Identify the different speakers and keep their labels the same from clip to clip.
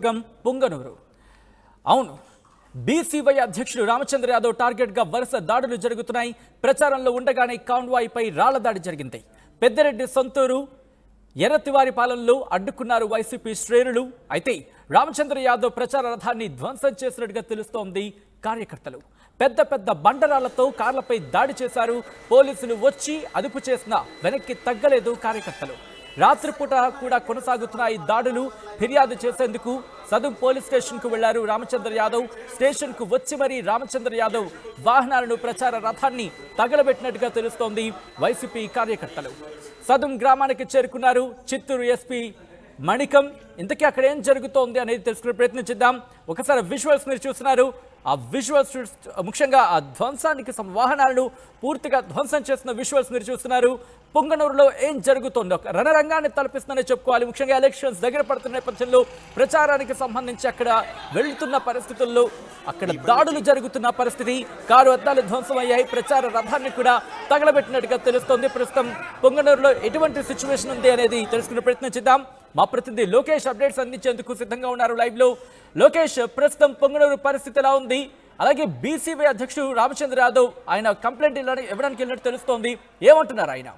Speaker 1: గం పుంగనూరు అవును బీసీవై అధ్యక్షుడు రామచంద్ర యాదవ్ టార్గెట్ గా వరుస దాడులు జరుగుతున్నాయి ప్రచారంలో ఉండగానే కాన్వాయ్ పై రాళ్ల దాడి జరిగింది పెద్దిరెడ్డి సొంతూరు ఎర్రతివారిపాలెంలో అడ్డుకున్నారు వైసీపీ శ్రేణులు అయితే రామచంద్ర యాదవ్ ప్రచార రథాన్ని ధ్వంసం చేసినట్టుగా తెలుస్తోంది కార్యకర్తలు పెద్ద పెద్ద బండరాళ్లతో కార్లపై దాడి చేశారు పోలీసులు వచ్చి అదుపు చేసిన వెనక్కి తగ్గలేదు కార్యకర్తలు రాత్రిపూట కూడా కొనసాగుతున్న ఈ దాడులు ఫిర్యాదు చేసేందుకు సదుం పోలీస్ స్టేషన్ కు వెళ్లారు రామచంద్ర యాదవ్ స్టేషన్ కు వచ్చి మరీ రామచంద్ర యాదవ్ వాహనాలను ప్రచార రథాన్ని తగలబెట్టినట్టుగా తెలుస్తోంది వైసీపీ కార్యకర్తలు సదుం గ్రామానికి చేరుకున్నారు చిత్తూరు ఎస్పీ మణికం ఇంతకీ అక్కడ ఏం జరుగుతోంది అనేది తెలుసుకునే ప్రయత్నించిద్దాం ఒకసారి విజువల్స్ మీరు చూస్తున్నారు ఆ విజువల్స్ ముఖ్యంగా ఆ ధ్వంసానికి సం- వాహనాలను పూర్తిగా ధ్వంసం చేసిన విజువల్స్ మీరు చూస్తున్నారు పొంగనూరులో ఏం జరుగుతోందో ఒక రణరంగాన్ని తలపిస్తుందని చెప్పుకోవాలి ముఖ్యంగా ఎలక్షన్స్ దగ్గర పడుతున్న నేపథ్యంలో ప్రచారానికి సంబంధించి అక్కడ వెళ్తున్న పరిస్థితుల్లో అక్కడ దాడులు జరుగుతున్న పరిస్థితి కారు అద్దాలు ధ్వంసమయ్యాయి ప్రచార రథాన్ని కూడా తగలబెట్టినట్టుగా తెలుస్తోంది ప్రస్తుతం పొంగనూరులో ఎటువంటి సిచ్యువేషన్ ఉంది అనేది తెలుసుకునే ప్రయత్నం చేద్దాం మా ప్రతినిధి లోకేష్ అప్డేట్స్ అందించేందుకు సిద్ధంగా ఉన్నారు లైవ్ లో లోకేష్ ప్రస్తుతం పొంగనూరు పరిస్థితి ఎలా ఉంది అలాగే బీసీవై అధ్యక్షుడు రామచంద్ర యాదవ్ ఆయన కంప్లైంట్ ఇవ్వడానికి ఇవ్వడానికి వెళ్ళినట్టు తెలుస్తోంది ఏమంటున్నారు ఆయన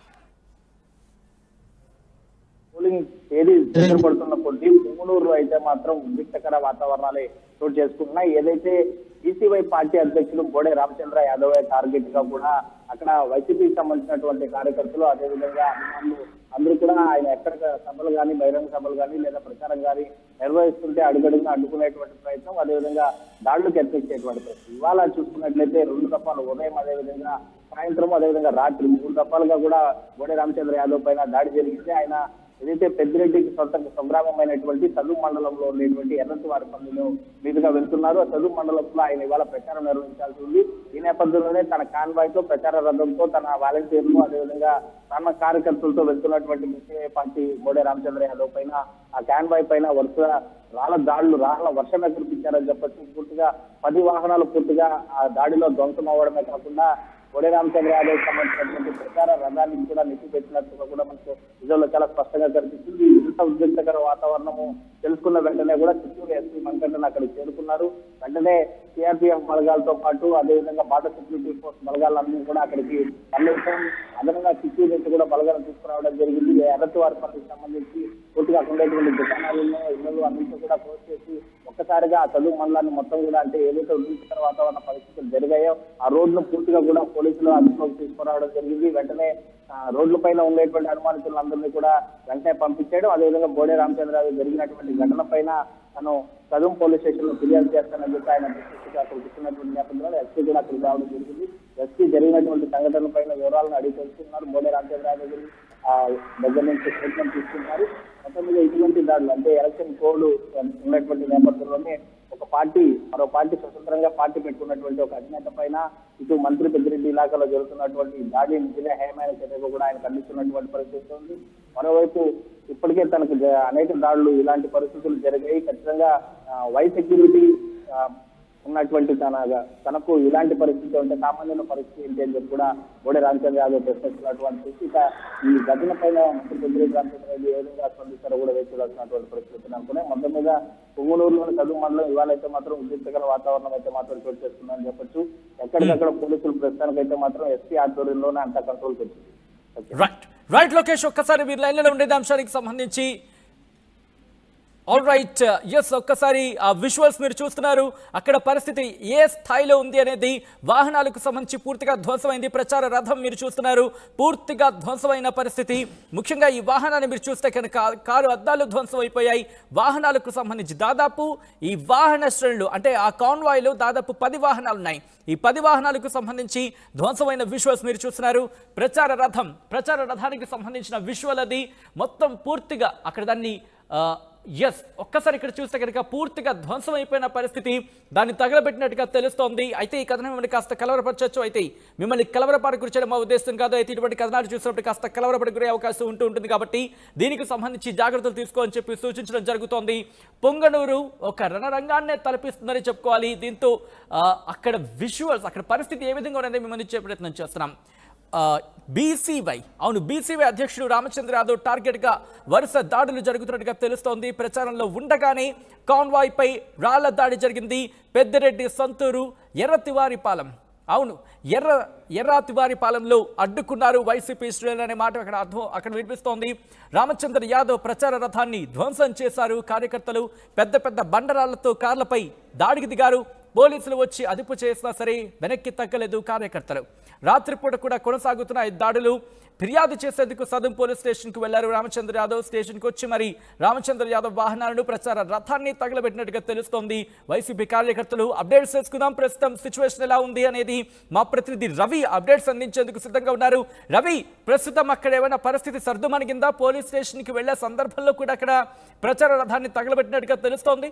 Speaker 2: పోలింగ్ తేదీ దగ్గర పడుతున్న కొద్దీ పుంగనూరులో అయితే మాత్రం ఉద్రిక్తకర వాతావరణాలే చోటు చేసుకుంటున్నాయి ఏదైతే ఈసీవై పార్టీ అధ్యక్షుడు బోడే రామచంద్ర యాదవ్ టార్గెట్ గా కూడా అక్కడ వైసీపీకి సంబంధించినటువంటి కార్యకర్తలు అదేవిధంగా అభిమానులు అందరూ కూడా ఆయన ఎక్కడ సభలు కానీ బహిరంగ సభలు కానీ లేదా ప్రచారం కానీ నిర్వహిస్తుంటే అడుగడుగునా అడ్డుకునేటువంటి ప్రయత్నం అదేవిధంగా దాడులకు యత్నించేటువంటి ప్రయత్నం ఇవాళ చూసుకున్నట్లయితే రెండు దఫాలు ఉదయం అదేవిధంగా సాయంత్రం అదేవిధంగా రాత్రి మూడు దఫాలుగా కూడా బోడే రామచంద్ర యాదవ్ పైన దాడి జరిగింది ఆయన ఏదైతే పెద్దిరెడ్డికి సొంత స్వగ్రామమైనటువంటి చదువు మండలంలో ఉండేటువంటి ఎర్రటి వారి పనులు మీదుగా వెళ్తున్నారు ఆ చదువు మండలంలో ఆయన ఇవాళ ప్రచారం నిర్వహించాల్సి ఉంది ఈ నేపథ్యంలోనే తన కాన్వాయ్ తో ప్రచార రథంతో తన వాలంటీర్లు అదేవిధంగా తన కార్యకర్తలతో వెళ్తున్నటువంటి బీసీఐ పార్టీ బోడే రామచంద్ర యాదవ్ పైన ఆ కాన్వాయ్ పైన వరుస రాళ్ల దాడులు రాళ్ల వర్షమే కురిపించారని చెప్పొచ్చు పూర్తిగా పది వాహనాలు పూర్తిగా ఆ దాడిలో ధ్వంసం అవ్వడమే కాకుండా బోడే రామచంద్ర యాదవ్ సంబంధించినటువంటి ప్రచార రథానికి కూడా నిప్పు పెట్టినట్టుగా కూడా మనకు నిజంలో చాలా స్పష్టంగా కనిపిస్తుంది ఇంత ఉద్రిక్తకర వాతావరణము తెలుసుకున్న వెంటనే కూడా చిత్తూరు ఎస్పీ మణికంఠన్ అక్కడికి చేరుకున్నారు వెంటనే సిఆర్పిఎఫ్ బలగాలతో పాటు అదేవిధంగా బార్డర్ సెక్యూరిటీ ఫోర్స్ బలగాలన్నీ కూడా అక్కడికి తరలించడం అదనంగా చిత్తూరు నుంచి కూడా బలగాలను తీసుకురావడం జరిగింది ఎర్రటి వారి పనులకు సంబంధించి పూర్తిగా అక్కడ ఉండేటువంటి దుకాణాలను ఇళ్ళు అన్నింటినీ కూడా క్లోజ్ చేసి ఒక్కసారిగా ఆ చదువు మండలాన్ని మొత్తం కూడా అంటే ఏదైతే ఉద్రిక్తకర వాతావరణ పరిస్థితులు జరిగాయో ఆ రోడ్ను పూర్తిగా కూడా పోలీసులు అదుపులోకి తీసుకురావడం జరిగింది వెంటనే ఆ, రోడ్ల పైన ఉండేటువంటి అనుమానితులందరినీ కూడా వెంటనే పంపించేయడం అదేవిధంగా బోడే రామచంద్రరావు జరిగినటువంటి ఘటన పైన తను చదువు పోలీస్ స్టేషన్ లో ఫిర్యాదు చేస్తానని చెప్పి ఆయన దృష్టికి అక్కడికి ఇస్తున్నటువంటి నేపథ్యంలో ఎస్పీ కూడా అక్కడికి రావడం జరిగింది ఎస్పీ జరిగినటువంటి సంఘటనల పైన వివరాలను అడిగి తెలుసుకున్నారు బోడే రామచంద్రరావు దగ్గర ఆ దగ్గర నుంచి స్టేట్మెంట్ తీసుకున్నారు మొత్తం మీద ఇటువంటి దాడులు అంటే ఎలక్షన్ కోడ్ ఉన్నటువంటి నేపథ్యంలోనే ఒక పార్టీ మరో పార్టీ స్వతంత్రంగా పార్టీ పెట్టుకున్నటువంటి ఒక అధినేత పైన ఇటు మంత్రి పెద్దిరెడ్డి ఇలాకాలో జరుగుతున్నటువంటి దాడి నిజంగా హేమైన చర్యగా కూడా ఆయన ఖండిస్తున్నటువంటి పరిస్థితి ఉంది మరోవైపు ఇప్పటికే తనకు జ- అనేక దాడులు ఇలాంటి పరిస్థితులు జరిగాయి ఖచ్చితంగా ఆ, వై సెక్యూరిటీ ఆ, ఉన్నటువంటి తన తనకు ఇలాంటి పరిస్థితి ఉంటే సామాన్యుల పరిస్థితి ఏంటి అని చెప్పి కూడా బోడే రామచంద్ర యాదవ్ ప్రశ్నిస్తున్నటువంటి పరిస్థితి ఇక ఈ ఘటన పైన మంత్రి పెద్దిరెడ్డి రామచంద్ర రెడ్డి ఏ విధంగా స్పందిస్తారో కూడా వేచి చూడాల్సినటువంటి పరిస్థితి అనుకునే మొత్తం మీద పొంగునూరులోని చదువు మండలం ఇవాళ అయితే మాత్రం ఉద్రిక్తకర వాతావరణం అయితే మాత్రం చోటు చేస్తుందని చెప్పొచ్చు ఎక్కడికక్కడ పోలీసులు ప్రస్తుతానికైతే మాత్రం ఎస్పీ ఆధ్వర్యంలోనే అంతా కంట్రోల్కి వచ్చింది ఓకే
Speaker 1: రైట్ రైట్ లోకేష్ ఒక్కసారి మీరు లైన్లో ఉండేది అంశానికి సంబంధించి ఆల్ రైట్ ఎస్ ఒక్కసారి ఆ విజువల్స్ మీరు చూస్తున్నారు అక్కడ పరిస్థితి ఏ స్థాయిలో ఉంది అనేది వాహనాలకు సంబంధించి పూర్తిగా ధ్వంసమైంది ప్రచార రథం మీరు చూస్తున్నారు పూర్తిగా ధ్వంసమైన పరిస్థితి ముఖ్యంగా ఈ వాహనాన్ని మీరు చూస్తే కనుక కారు అద్దాలు ధ్వంసం అయిపోయాయి వాహనాలకు సంబంధించి దాదాపు ఈ వాహన శ్రేణులు అంటే ఆ కాన్వాయ్లో దాదాపు పది వాహనాలు ఉన్నాయి ఈ పది వాహనాలకు సంబంధించి ధ్వంసమైన విజువల్స్ మీరు చూస్తున్నారు ప్రచార రథం ప్రచార రథానికి సంబంధించిన విజువల్ అది మొత్తం పూర్తిగా అక్కడ దాన్ని ఎస్ ఒక్కసారి ఇక్కడ చూస్తే కనుక పూర్తిగా ధ్వంసం అయిపోయిన పరిస్థితి దాన్ని తగలబెట్టినట్టుగా తెలుస్తోంది అయితే ఈ కథనం మిమ్మల్ని కాస్త కలవరపరచచ్చు అయితే మిమ్మల్ని కలవరపాటు గురించడం మా ఉద్దేశం కాదు అయితే ఇటువంటి కథనాలు చూసినప్పుడు కాస్త కలవరపడి గురే అవకాశం ఉంటూ ఉంటుంది కాబట్టి దీనికి సంబంధించి జాగ్రత్తలు తీసుకోని చెప్పి సూచించడం జరుగుతోంది పొంగనూరు ఒక రణరంగాన్నే తలపిస్తుందని చెప్పుకోవాలి దీంతో ఆ, అక్కడ విజువల్స్ అక్కడ పరిస్థితి ఏ విధంగా ఉన్నది మిమ్మల్ని ఇచ్చే ప్రయత్నం చేస్తున్నాం బీసీవై అవును బీసీవై అధ్యక్షుడు రామచంద్ర యాదవ్ టార్గెట్ గా వరుస దాడులు జరుగుతున్నట్టుగా తెలుస్తోంది ప్రచారంలో ఉండగానే కాన్వాయ్ పై రాళ్ల దాడి జరిగింది పెద్దిరెడ్డి సొంతూరు ఎర్రతివారిపాలెం అవును ఎర్ర ఎర్రాతివారిపాలెంలో అడ్డుకున్నారు వైసీపీ శ్రేణులు అనే మాట అక్కడ అర్థం అక్కడ వినిపిస్తోంది రామచంద్ర యాదవ్ ప్రచార రథాన్ని ధ్వంసం చేశారు కార్యకర్తలు పెద్ద పెద్ద బండరాళ్లతో కార్లపై దాడికి దిగారు పోలీసులు వచ్చి అదుపు చేసినా సరే వెనక్కి తగ్గలేదు కార్యకర్తలు రాత్రిపూట కూడా కొనసాగుతున్న ఈ దాడులు ఫిర్యాదు చేసేందుకు సదం పోలీస్ స్టేషన్కు వెళ్లారు రామచంద్ర యాదవ్ స్టేషన్కి వచ్చి మరి రామచంద్ర యాదవ్ వాహనాలను ప్రచార రథాన్ని తగలబెట్టినట్టుగా తెలుస్తోంది వైసీపీ కార్యకర్తలు అప్డేట్స్ తెలుసుకుందాం ప్రస్తుతం సిచ్యువేషన్ ఎలా ఉంది అనేది మా ప్రతినిధి రవి అప్డేట్స్ అందించేందుకు సిద్ధంగా ఉన్నారు రవి ప్రస్తుతం అక్కడ ఏమైనా పరిస్థితి సర్దుమణిగిందా పోలీస్ స్టేషన్కి వెళ్లే సందర్భంలో కూడా అక్కడ ప్రచార రథాన్ని తగలబెట్టినట్టుగా తెలుస్తోంది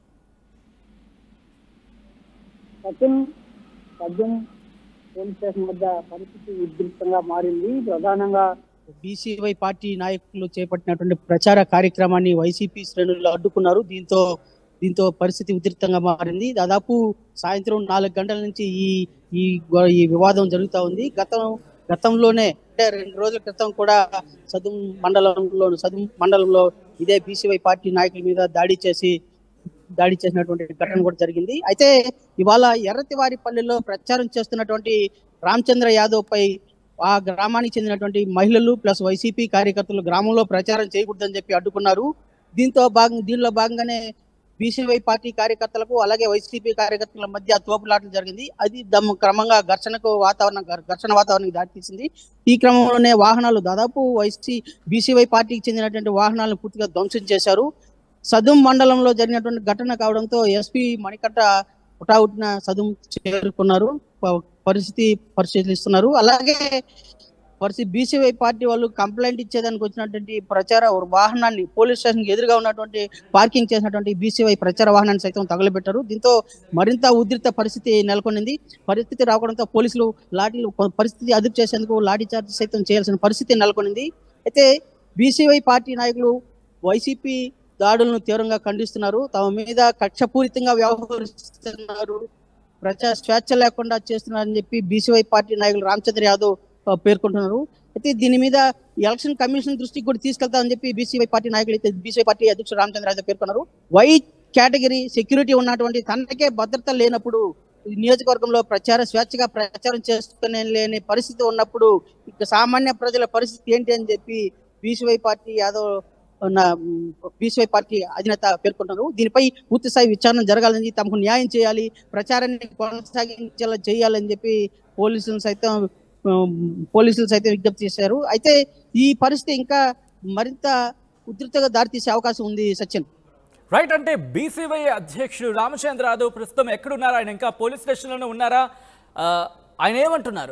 Speaker 3: సచిన్ సజ్జన్ పోలీస్ స్టేషన్ వద్ద పరిస్థితి ఉద్రిక్తంగా మారింది ప్రధానంగా బీసీవై పార్టీ నాయకులు చేపట్టినటువంటి ప్రచార కార్యక్రమాన్ని వైసీపీ శ్రేణులు అడ్డుకున్నారు దీంతో దీంతో పరిస్థితి ఉద్రిక్తంగా మారింది దాదాపు సాయంత్రం నాలుగు గంటల నుంచి ఈ ఈ గొ- ఈ వివాదం జరుగుతూ ఉంది గతం గతంలోనే అంటే రెండు రోజుల క్రితం కూడా సదుం మండలంలో సదుం మండలంలో ఇదే బీసీవై పార్టీ నాయకుల మీద దాడి చేసి దాడి చేసినటువంటి ఘటన కూడా జరిగింది అయితే ఇవాళ ఎర్రతివారిపల్లిలో ప్రచారం చేస్తున్నటువంటి రామచంద్ర యాదవ్ పై ఆ గ్రామానికి చెందినటువంటి మహిళలు ప్లస్ వైసీపీ కార్యకర్తలు గ్రామంలో ప్రచారం చేయకూడదని చెప్పి అడ్డుకున్నారు దీంతో భాగం దీనిలో భాగంగానే బీసీవై పార్టీ కార్యకర్తలకు అలాగే వైసీపీ కార్యకర్తల మధ్య తోపులాటలు జరిగింది అది దమ్ క్రమంగా ఘర్షణకు వాతావరణం ఘర్షణ వాతావరణానికి దారితీసింది ఈ క్రమంలోనే వాహనాలు దాదాపు వైసీ బీసీవై పార్టీకి చెందినటువంటి వాహనాలను పూర్తిగా ధ్వంసం చేశారు సదుం మండలంలో జరిగినటువంటి ఘటన కావడంతో ఎస్పీ మణికట్ట హుటాహుటిన సదుం చేరుకున్నారు ప- పరిస్థితి పరిశీలిస్తున్నారు అలాగే పరిస్థితి బీసీవై పార్టీ వాళ్ళు కంప్లైంట్ ఇచ్చేదానికి వచ్చినటువంటి ప్రచార వాహనాన్ని పోలీస్ స్టేషన్ ఎదురుగా ఉన్నటువంటి పార్కింగ్ చేసినటువంటి బీసీవై ప్రచార వాహనాన్ని సైతం తగలబెట్టారు దీంతో మరింత ఉద్రిక్త పరిస్థితి నెలకొనింది పరిస్థితి రావడంతో పోలీసులు లాఠీలు ప- పరిస్థితి అదుపు చేసేందుకు లాఠీ చార్జ్ సైతం చేయాల్సిన పరిస్థితి నెలకొనింది అయితే బీసీవై పార్టీ నాయకులు వైసీపీ దాడులను తీవ్రంగా ఖండిస్తున్నారు తమ మీద కక్షపూరితంగా వ్యవహరిస్తున్నారు ప్రజా స్వేచ్ఛ లేకుండా చేస్తున్నారని చెప్పి బీసీవై పార్టీ నాయకులు రామచంద్ర యాదవ్ ఆ, పేర్కొంటున్నారు అయితే దీని మీద ఎలక్షన్ కమిషన్ దృష్టికి కూడా తీసుకెళ్తామని చెప్పి బీసీవై పార్టీ నాయకులు అయితే బీసీవై పార్టీ అధ్యక్షుడు రామచంద్ర యాదవ్ పేర్కొన్నారు వైట్ కేటగిరీ సెక్యూరిటీ ఉన్నటువంటి తనకే భద్రత లేనప్పుడు ఈ నియోజకవర్గంలో ప్రచార స్వేచ్ఛగా ప్రచారం చేసుకునే లేని పరిస్థితి ఉన్నప్పుడు ఇక సామాన్య ప్రజల పరిస్థితి ఏంటి అని చెప్పి బీసీవై పార్టీ యాదవ్ ఉన్న బీసీవై పార్టీ అధినేత పేర్కొంటున్నారు దీనిపై పూర్తి స్థాయి విచారణ జరగాలని తమకు న్యాయం చేయాలి ప్రచారాన్ని కొనసాగించేలా చేయాలని చెప్పి పోలీసులు సైతం ఉమ్, పోలీసులు సైతం విజ్ఞప్తి చేశారు అయితే ఈ పరిస్థితి ఇంకా మరింత ఉధృతగా దారితీసే అవకాశం ఉంది సచిన్
Speaker 1: రైట్ అంటే బీసీవై అధ్యక్షుడు రామచంద్ర యాదవ్ ప్రస్తుతం ఎక్కడున్నారు ఆయన ఇంకా పోలీస్ స్టేషన్లోనే ఉన్నారా ఆ, ఆయన ఏమంటున్నారు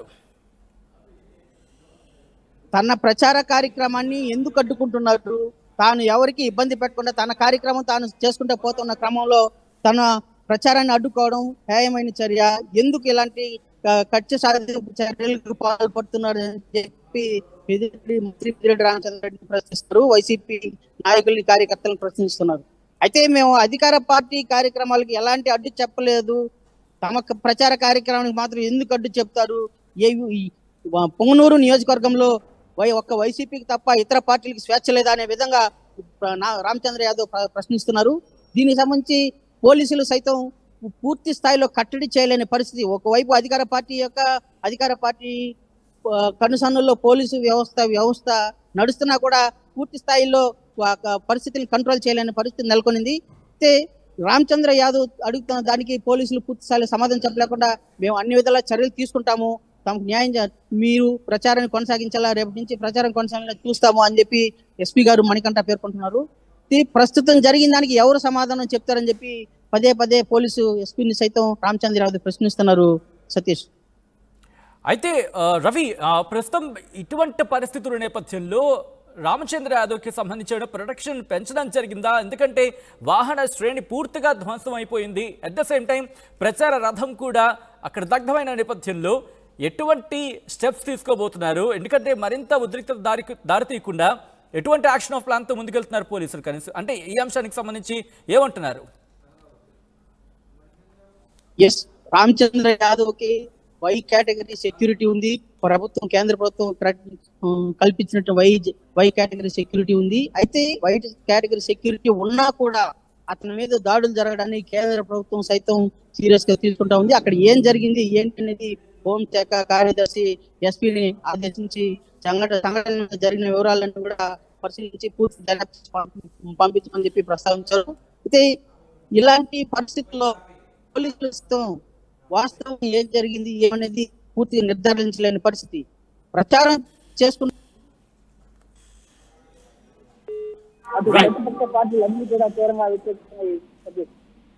Speaker 3: తన ప్రచార కార్యక్రమాన్ని ఎందుకు అడ్డుకుంటున్నారు తాను ఎవరికి ఇబ్బంది పెట్టకుండా తన కార్యక్రమం తాను చేసుకుంటూ పోతున్న క్రమంలో తన ప్రచారాన్ని అడ్డుకోవడం హేయమైన చర్య ఎందుకు ఇలాంటి ఆ, కక్ష సాధింపు చర్యలకు పాల్పడుతున్నారు అని చెప్పి పెద్దిరెడ్డి మంత్రి పెద్దిరెడ్డి రామచంద్రరెడ్డి ప్రశ్నిస్తారు వైసీపీ నాయకుల్ని కార్యకర్తలను ప్రశ్నిస్తున్నారు అయితే మేము అధికార పార్టీ కార్యక్రమాలకి ఎలాంటి అడ్డు చెప్పలేదు తమ క- ప్రచార కార్యక్రమానికి మాత్రం ఎందుకు అడ్డు చెప్తారు ఏ ఈ వ- పొంగనూరు నియోజకవర్గంలో వై ఒక్క వైసీపీకి తప్ప ఇతర పార్టీలకు స్వేచ్ఛ లేదా అనే విధంగా ప్ర- నా- రామచంద్ర యాదవ్ ప్ర- ప్రశ్నిస్తున్నారు దీనికి సంబంధించి పోలీసులు సైతం పూర్తి స్థాయిలో కట్టడి చేయలేని పరిస్థితి ఒకవైపు అధికార పార్టీ యొక్క అధికార పార్టీ ఆ, కనుసన్నుల్లో పోలీసు వ్యవస్థ వ్యవస్థ నడుస్తున్నా కూడా పూర్తి స్థాయిలో ఆ క- పరిస్థితిని కంట్రోల్ చేయలేని పరిస్థితి నెలకొనింది అయితే రామచంద్ర యాదవ్ అడుగుతున్న దానికి పోలీసులు పూర్తి స్థాయిలో సమాధానం చెప్పలేకుండా మేము అన్ని విధాల చర్యలు తీసుకుంటాము తమకు న్యాయం చే- మీరు ప్రచారాన్ని కొనసాగించాలా రేపటి నుంచి ప్రచారం కొనసాగించాలా చూస్తాము అని చెప్పి ఎస్పీ గారు మణికంఠ పేర్కొంటున్నారు ఇది ప్రస్తుతం జరిగిన దానికి ఎవరు సమాధానం చెప్తారని చెప్పి పదే పదే పోలీసు ఎస్పీని సైతం రామచంద్ర యాదవ్ ప్రశ్నిస్తున్నారు సతీష్
Speaker 1: అయితే ఆ, రవి ఆ, ప్రస్తుతం ఇటువంటి పరిస్థితుల నేపథ్యంలో రామచంద్ర యాదవ్కి సంబంధించిన ప్రొటెక్షన్ పెంచడం జరిగిందా ఎందుకంటే వాహన శ్రేణి పూర్తిగా ధ్వంసం అయిపోయింది అట్ ద సేమ్ టైం ప్రచార రథం కూడా అక్కడ దగ్ధమైన నేపథ్యంలో ఎటువంటి స్టెప్స్ తీసుకోబోతున్నారు ఎందుకంటే మరింత ఉద్రిక్తత దారి దారి తీయకుండా ఎటువంటి యాక్షన్ ఆఫ్ ప్లాన్తో ముందుకెళ్తున్నారు పోలీసులు కనీసం అంటే ఈ అంశానికి సంబంధించి ఏమంటున్నారు
Speaker 3: ఎస్ రామచంద్ర యాదవ్ కి వై కేటగిరీ సెక్యూరిటీ ఉంది ప్రభుత్వం కేంద్ర ప్రభుత్వం ప్ర- ఉమ్, కల్పించినట్టు వై వై కేటగిరీ సెక్యూరిటీ ఉంది అయితే వై కేటగిరీ సెక్యూరిటీ ఉన్నా కూడా అతని మీద దాడులు జరగడాన్ని కేంద్ర ప్రభుత్వం సైతం సీరియస్ గా తీసుకుంటా ఉంది అక్కడ ఏం జరిగింది ఏంటి అనేది హోంశాఖ కార్యదర్శి ఎస్పీని ఆదేశించి సంఘటన సంఘటన జరిగిన వివరాలను కూడా పరిశీలించి పూర్తి దర్యాప్తు పంపి- పంపించమని చెప్పి ప్రస్తావించారు అయితే ఇలాంటి పరిస్థితుల్లో పోలీసులు ప్రస్తుతం వాస్తవం ఏం జరిగింది ఏమనేది పూర్తిగా నిర్ధారించలేని పరిస్థితి ప్రచారం చేసుకున్న
Speaker 2: అటు
Speaker 1: Right.
Speaker 2: ప్రతిపక్ష పార్టీలు అన్ని కూడా తీవ్రంగా వ్యతిరేకిస్తున్నాయి Satish.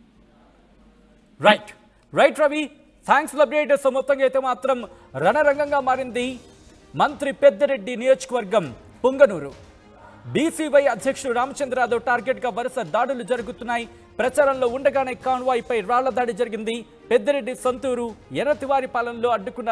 Speaker 1: Right right Ravi thanks for update so మొత్తంగా అయితే మాత్రం రణరంగంగా మారింది మంత్రి పెద్దిరెడ్డి నియోజకవర్గం పుంగనూరు బీసీవై అధ్యక్షుడు రామచంద్ర యాదవ్ టార్గెట్ గా వరుస దాడులు జరుగుతున్నాయి ప్రచారంలో ఉండగానే కాన్వాయ్ పై రాళ్ల దాడి జరిగింది పెద్దిరెడ్డి సొంతూరు ఎర్రతివారి పాలనలో అడ్డుకున్న